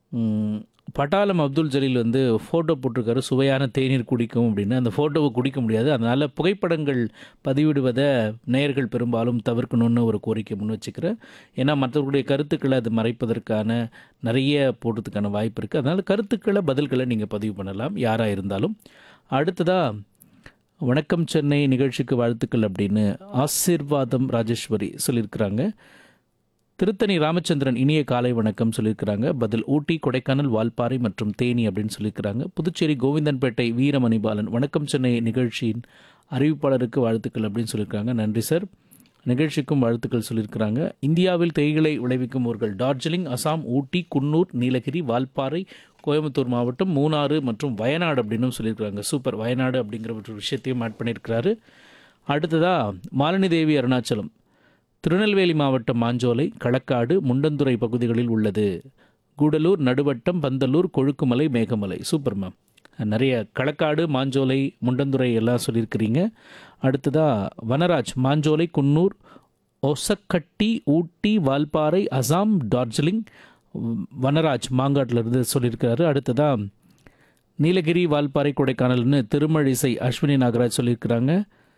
ம், பட்டாளம் அப்துல் ஜலீல் வந்து ஃபோட்டோ போட்டிருக்காரு சுவையான தேநீர் குடிக்கும் அப்படின்னு அந்த ஃபோட்டோவை குடிக்க முடியாது அதனால் புகைப்படங்கள் பதிவிடுவதை நேயர்கள் பெரும்பாலும் தவிர்க்கணும்னு ஒரு கோரிக்கை முன் வச்சுக்கிறேன் ஏன்னா மற்றவர்களுடைய கருத்துக்களை அது மறைப்பதற்கான நிறைய போடுறதுக்கான வாய்ப்பு இருக்குது அதனால் கருத்துக்களை பதில்களை நீங்கள் பதிவு பண்ணலாம் யாராக இருந்தாலும் அடுத்ததாக வணக்கம் சென்னை நிகழ்ச்சிக்கு வாழ்த்துக்கள் அப்படின்னு ஆசீர்வாதம் ராஜேஸ்வரி சொல்லியிருக்கிறாங்க திருத்தணி ராமச்சந்திரன் இனிய காலை வணக்கம் சொல்லியிருக்கிறாங்க பதில் ஊட்டி கொடைக்கானல் வால்பாறை மற்றும் தேனி அப்படின்னு சொல்லியிருக்கிறாங்க புதுச்சேரி கோவிந்தன்பேட்டை வீரமணி பாலன் வணக்கம் சென்னை நிகழ்ச்சியின் அறிவிப்பாளருக்கு வாழ்த்துக்கள் அப்படின்னு சொல்லியிருக்காங்க நன்றி சார் நிகழ்ச்சிக்கும் வாழ்த்துக்கள் சொல்லியிருக்கிறாங்க இந்தியாவில் தேயிலை விளைவிக்கும் ஊர்கள் டார்ஜிலிங் அசாம் ஊட்டி குன்னூர் நீலகிரி வால்பாறை கோயம்புத்தூர் மாவட்டம் மூணாறு மற்றும் வயநாடு அப்படின்னு சொல்லியிருக்கிறாங்க சூப்பர் வயநாடு அப்படிங்கிற ஒரு விஷயத்தையும் ஆட் பண்ணியிருக்கிறாரு அடுத்ததாக மாலினி தேவி அருணாச்சலம் திருநெல்வேலி மாவட்டம் மாஞ்சோலை களக்காடு முண்டந்துறை பகுதிகளில் உள்ளது கூடலூர் நடுவட்டம் பந்தலூர் கொழுக்குமலை மேகமலை சூப்பர் மேம் நிறைய களக்காடு மாஞ்சோலை முண்டந்துறை எல்லாம் சொல்லியிருக்கிறீங்க அடுத்ததாக வனராஜ் மாஞ்சோலை குன்னூர் ஒசக்கட்டி ஊட்டி வால்பாறை அசாம் டார்ஜிலிங் வனராஜ் மாங்காட்டிலிருந்து சொல்லியிருக்கிறாரு அடுத்ததாக நீலகிரி வால்பாறை கொடைக்கானல்னு திருமழிசை அஸ்வினி நாகராஜ் சொல்லியிருக்கிறாங்க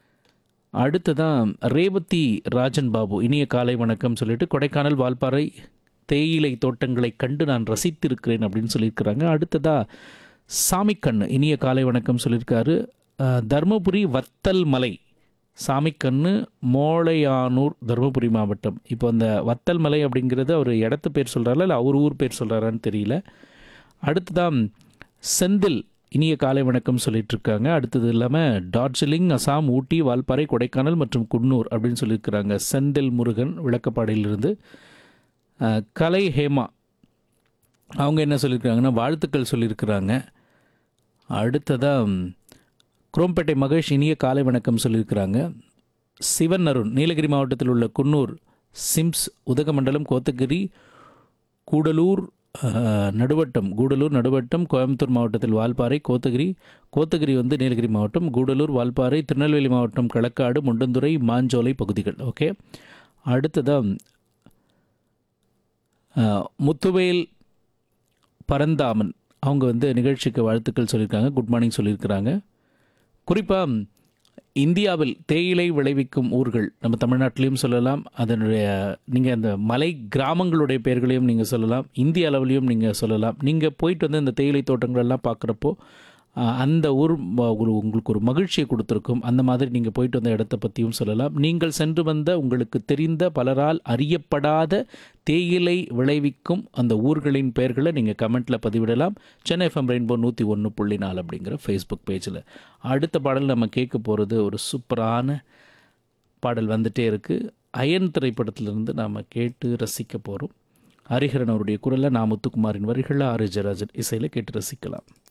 அடுத்ததான் ரேவதி ராஜன் பாபு இனிய காலை வணக்கம் சொல்லிட்டு கொடைக்கானல் வால்பாறை தேயிலை தோட்டங்களை கண்டு நான் ரசித்திருக்கிறேன் அப்படின்னு சொல்லியிருக்கிறாங்க அடுத்ததா சாமிக்கண்ணு இனிய காலை வணக்கம் சொல்லியிருக்காரு அஹ், தருமபுரி வத்தல் மலை சாமிக்கண்ணு மோளையானூர் தருமபுரி மாவட்டம் இப்போ அந்த வத்தல் மலை அப்படிங்கிறது அவர் இடத்து பேர் சொல்கிறாரா இல்லை அவர் ஊர் பேர் சொல்கிறாரான்னு தெரியல அடுத்ததான் செந்தில் இனிய காலை வணக்கம் சொல்லிட்டு இருக்காங்க அடுத்தது இல்லாமல் டார்ஜிலிங் அசாம் ஊட்டி வால்பாறை கொடைக்கானல் மற்றும் குன்னூர் அப்படின்னு சொல்லியிருக்கிறாங்க செந்தில் முருகன் விளக்கப்பாடையிலிருந்து அஹ், கலை ஹேமா அவங்க என்ன சொல்லியிருக்காங்கன்னா வாழ்த்துக்கள் சொல்லியிருக்கிறாங்க அடுத்ததாக குரோம்பேட்டை மகேஷ் இனிய காலை வணக்கம் சொல்லியிருக்கிறாங்க சிவன் அருண் நீலகிரி மாவட்டத்தில் உள்ள குன்னூர் சிம்ஸ் உதகமண்டலம் கோத்தகிரி கூடலூர் அஹ், நடுவட்டம் கூடலூர் நடுவட்டம் கோயம்புத்தூர் மாவட்டத்தில் வால்பாறை கோத்தகிரி கோத்தகிரி வந்து நீலகிரி மாவட்டம் கூடலூர் வால்பாறை திருநெல்வேலி மாவட்டம் களக்காடு முண்டந்துறை மாஞ்சோலை பகுதிகள் ஓகே அடுத்ததாக முத்துவேல் பரந்தாமன் அவங்க வந்து நிகழ்ச்சிக்கு வாழ்த்துக்கள் சொல்லியிருக்காங்க குட் மார்னிங் சொல்லியிருக்கிறாங்க குறிப்பாக இந்தியாவில் தேயிலை விளைவிக்கும் ஊர்கள் நம்ம தமிழ்நாட்டிலையும் சொல்லலாம் அதனுடைய நீங்கள் அந்த மலை கிராமங்களுடைய பெயர்களையும் நீங்கள் சொல்லலாம் இந்திய அளவுலையும் நீங்கள் சொல்லலாம் நீங்கள் போயிட்டு வந்து இந்த தேயிலை தோட்டங்கள் எல்லாம் பார்க்குறப்போ ஆஹ், அந்த ஊர் ம- ஒரு உங்களுக்கு ஒரு மகிழ்ச்சியை கொடுத்துருக்கும் அந்த மாதிரி நீங்கள் போயிட்டு வந்த இடத்த பற்றியும் சொல்லலாம் நீங்கள் சென்று வந்த உங்களுக்கு தெரிந்த பலரால் அறியப்படாத தேயிலை விளைவிக்கும் அந்த ஊர்களின் பெயர்களை நீங்கள் கமெண்ட்டில் பதிவிடலாம் சென்னை எஃப்எம் ரெயின்போ நூற்றி ஒன்று புள்ளி நாலு அப்படிங்கிற ஃபேஸ்புக் பேஜில் அடுத்த பாடல் நம்ம கேட்க போகிறது ஒரு சூப்பரான பாடல் வந்துட்டே இருக்குது அயன் திரைப்படத்திலிருந்து நாம் கேட்டு ரசிக்க போகிறோம் ஹரிஹரன் அவருடைய குரலில் நான் முத்துக்குமாரின் வரிகளில் ஆர் ஜெராஜன் இசையில் கேட்டு ரசிக்கலாம்